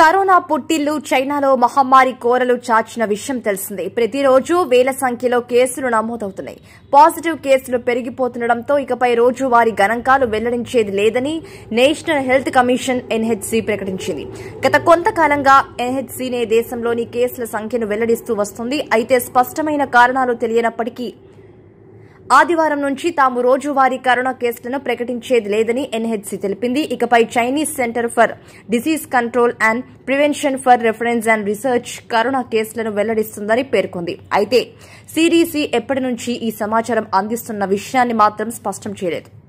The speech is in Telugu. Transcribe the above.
కరోనా పుట్టిల్లు చైనాలో మహమ్మారి కోరలు చాచిన విషయం తెలిసిందే ప్రతిరోజు వేల సంఖ్యలో కేసులు నమోదవుతున్నాయి పాజిటివ్ కేసులు పెరిగిపోతుండటంతో ఇకపై రోజువారీ గణాంకాలు వెల్లడించేది లేదని నేషనల్ హెల్త్ కమిషన్ ఎన్హెచ్సి ప్రకటించింది గత కొంతకాలంగా ఎన్హెచ్సినే దేశంలోని కేసుల సంఖ్యను వెల్లడిస్తూ వస్తుంది అయితే స్పష్టమైన కారణాలు తెలియనప్పటికీ ఆదివారం నుంచి తాము రోజువారీ కరోనా కేసులను ప్రకటించేది లేదని ఎన్హెచ్సి తెలిపింది ఇకపై Chinese Center for Disease Control and Prevention for reference and research corona కేసులను వెల్లడిస్తుందని పేర్కొంది అయితే సిడిసి ఎప్పటి నుంచి ఈ సమాచారం అందిస్తున్న విషయాన్ని మాత్రం స్పష్టం చేయలేదు